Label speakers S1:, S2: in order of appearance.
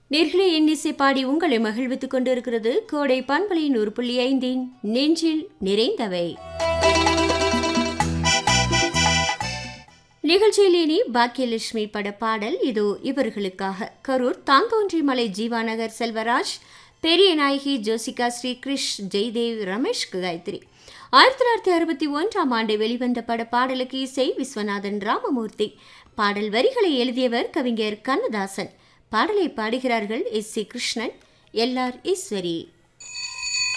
S1: நேர்களே எண்ணிசை பாடி உங்களை மகிழ்வித்துக் கொண்டிருக்கிறது கோடை பண்பலையின் ஒரு புள்ளி ஐந்தின் நெஞ்சில் நிறைந்தவை நிகழ்ச்சியில் இனி பாக்கியலட்சுமி பட பாடல் இதோ இவர்களுக்காக கரூர் தாந்தோன்றிமலை ஜீவாநகர் செல்வராஜ் பெரிய நாயகி ஜோசிகா ஸ்ரீ கிருஷ் ஜெய்தேவ் ரமேஷ் காயத்ரி ஆயிரத்தி தொள்ளாயிரத்தி அறுபத்தி ஒன்றாம் ஆண்டு வெளிவந்த பட பாடலுக்கு இசை விஸ்வநாதன் ராமமூர்த்தி பாடல் வரிகளை எழுதியவர் கவிஞர் கண்ணதாசன் பாடலை பாடுகிறார்கள் S C Krishnan L R Eswari